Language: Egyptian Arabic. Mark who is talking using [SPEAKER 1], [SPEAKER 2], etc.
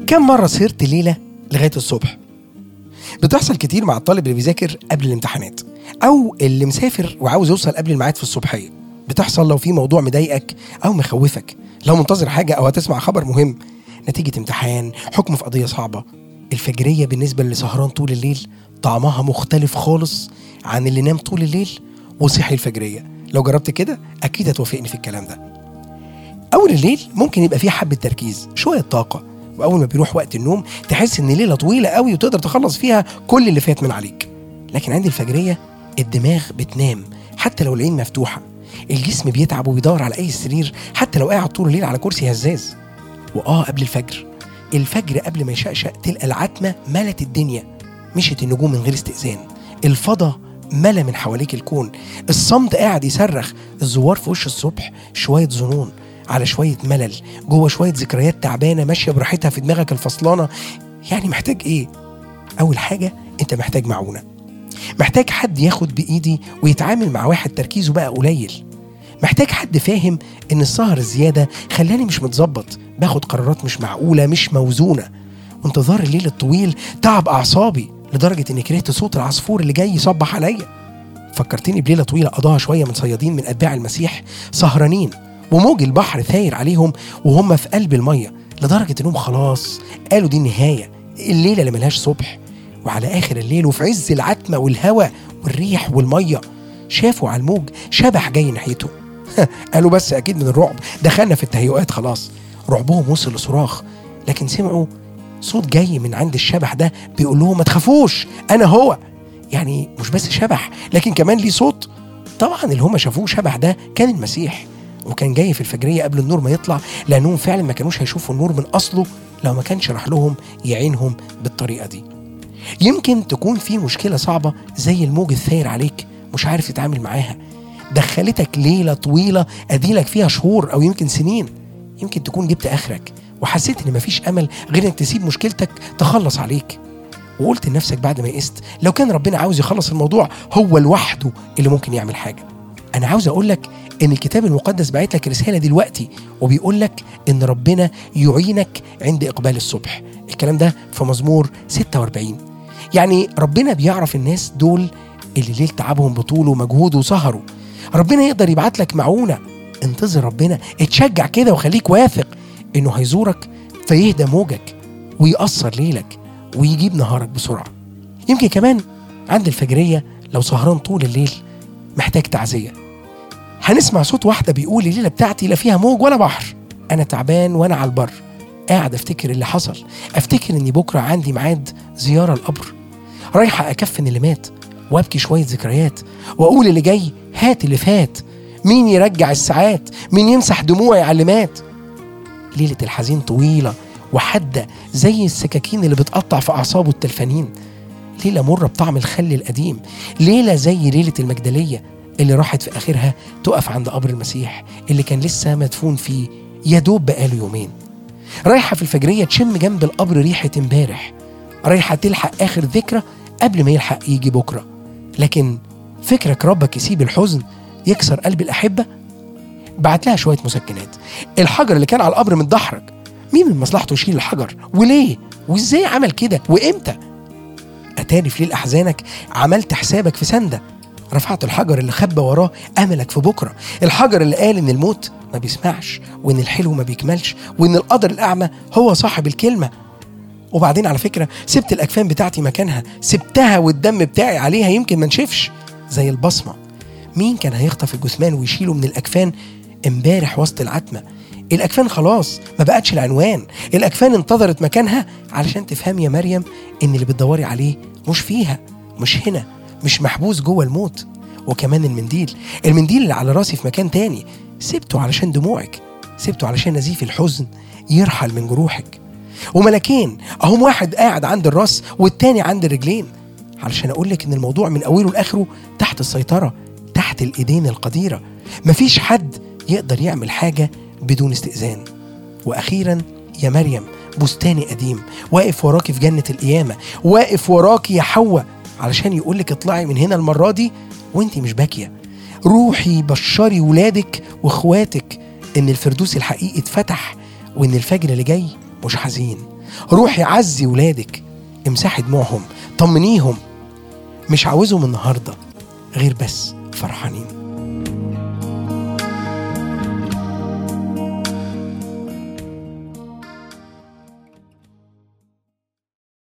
[SPEAKER 1] كم مرة سهرت ليلة لغاية الصبح بتحصل كتير مع الطالب اللي بيذاكر قبل الامتحانات أو اللي مسافر وعاوز يوصل قبل الميعاد في الصبحية بتحصل لو في موضوع مضايقك أو مخوفك لو منتظر حاجة أو هتسمع خبر مهم نتيجة امتحان حكم في قضية صعبة الفجرية بالنسبة اللي سهران طول الليل طعمها مختلف خالص عن اللي نام طول الليل وصحي الفجرية لو جربت كده أكيد هتوافقني في الكلام ده أول الليل ممكن يبقى فيه حبة تركيز شوية طاقة وأول ما بيروح وقت النوم تحس إن ليلة طويلة قوي وتقدر تخلص فيها كل اللي فات من عليك لكن عند الفجرية الدماغ بتنام حتى لو العين مفتوحة الجسم بيتعب وبيدور على أي سرير حتى لو قاعد طول الليل على كرسي هزاز وآه قبل الفجر الفجر قبل ما يشقشق تلقى العتمة ملت الدنيا مشت النجوم من غير استئذان الفضا ملا من حواليك الكون الصمت قاعد يصرخ الزوار في وش الصبح شوية ظنون على شوية ملل جوه شوية ذكريات تعبانة ماشية براحتها في دماغك الفصلانة يعني محتاج ايه؟ أول حاجة أنت محتاج معونة محتاج حد ياخد بإيدي ويتعامل مع واحد تركيزه بقى قليل محتاج حد فاهم إن السهر الزيادة خلاني مش متظبط باخد قرارات مش معقولة مش موزونة وانتظار الليل الطويل تعب أعصابي لدرجة إني كرهت صوت العصفور اللي جاي يصبح عليا فكرتني بليلة طويلة قضاها شوية من صيادين من أتباع المسيح سهرانين وموج البحر ثاير عليهم وهم في قلب المية لدرجة إنهم خلاص قالوا دي النهاية الليلة اللي ملهاش صبح وعلى آخر الليل وفي عز العتمة والهواء والريح والمية شافوا على الموج شبح جاي ناحيتهم قالوا بس أكيد من الرعب دخلنا في التهيؤات خلاص رعبهم وصل لصراخ لكن سمعوا صوت جاي من عند الشبح ده بيقول لهم ما تخافوش أنا هو يعني مش بس شبح لكن كمان ليه صوت طبعا اللي هم شافوه شبح ده كان المسيح وكان جاي في الفجرية قبل النور ما يطلع لأنهم فعلا ما كانوش هيشوفوا النور من أصله لو ما كانش راح لهم يعينهم بالطريقة دي يمكن تكون في مشكلة صعبة زي الموج الثاير عليك مش عارف تتعامل معاها دخلتك ليلة طويلة أديلك فيها شهور أو يمكن سنين يمكن تكون جبت آخرك وحسيت إن مفيش أمل غير إنك تسيب مشكلتك تخلص عليك وقلت لنفسك بعد ما يئست لو كان ربنا عاوز يخلص الموضوع هو لوحده اللي ممكن يعمل حاجة أنا عاوز أقول لك إن الكتاب المقدس بعت لك رسالة دلوقتي وبيقول لك إن ربنا يعينك عند إقبال الصبح الكلام ده في مزمور 46 يعني ربنا بيعرف الناس دول اللي ليل تعبهم بطول ومجهود وسهروا ربنا يقدر يبعت لك معونة انتظر ربنا اتشجع كده وخليك واثق انه هيزورك فيهدى موجك ويقصر ليلك ويجيب نهارك بسرعة يمكن كمان عند الفجرية لو سهران طول الليل محتاج تعزية هنسمع صوت واحدة بيقول الليلة بتاعتي لا فيها موج ولا بحر أنا تعبان وأنا على البر قاعد أفتكر اللي حصل أفتكر إني بكرة عندي ميعاد زيارة القبر رايحة أكفن اللي مات وأبكي شوية ذكريات وأقول اللي جاي هات اللي فات مين يرجع الساعات مين يمسح دموعي على اللي مات ليلة الحزين طويلة وحادة زي السكاكين اللي بتقطع في أعصابه التلفانين ليلة مرة بطعم الخل القديم ليلة زي ليلة المجدلية اللي راحت في آخرها تقف عند قبر المسيح اللي كان لسه مدفون فيه يا دوب بقاله يومين رايحة في الفجرية تشم جنب القبر ريحة امبارح رايحة تلحق آخر ذكرى قبل ما يلحق يجي بكرة لكن فكرك ربك يسيب الحزن يكسر قلب الأحبة بعت لها شوية مسكنات الحجر اللي كان على القبر متدحرج مين من مصلحته يشيل الحجر وليه وازاي عمل كده وامتى اتاري في ليل احزانك عملت حسابك في سنده رفعت الحجر اللي خبى وراه املك في بكره الحجر اللي قال ان الموت ما بيسمعش وان الحلو ما بيكملش وان القدر الاعمى هو صاحب الكلمه وبعدين على فكره سبت الاكفان بتاعتي مكانها سبتها والدم بتاعي عليها يمكن ما نشفش زي البصمه مين كان هيخطف الجثمان ويشيله من الاكفان امبارح وسط العتمه الاكفان خلاص ما بقتش العنوان الاكفان انتظرت مكانها علشان تفهم يا مريم ان اللي بتدوري عليه مش فيها مش هنا مش محبوس جوه الموت وكمان المنديل المنديل اللي على راسي في مكان تاني سبته علشان دموعك سبته علشان نزيف الحزن يرحل من جروحك وملكين اهم واحد قاعد عند الراس والتاني عند الرجلين علشان اقول لك ان الموضوع من اوله لاخره تحت السيطره تحت الايدين القديره مفيش حد يقدر يعمل حاجه بدون استئذان واخيرا يا مريم بستاني قديم واقف وراكي في جنه القيامه واقف وراكي يا حواء علشان يقول لك اطلعي من هنا المره دي وانت مش باكيه روحي بشري ولادك واخواتك ان الفردوس الحقيقي اتفتح وان الفجر اللي جاي مش حزين روحي عزي ولادك امسحي دموعهم طمنيهم مش عاوزهم النهارده غير بس فرحانين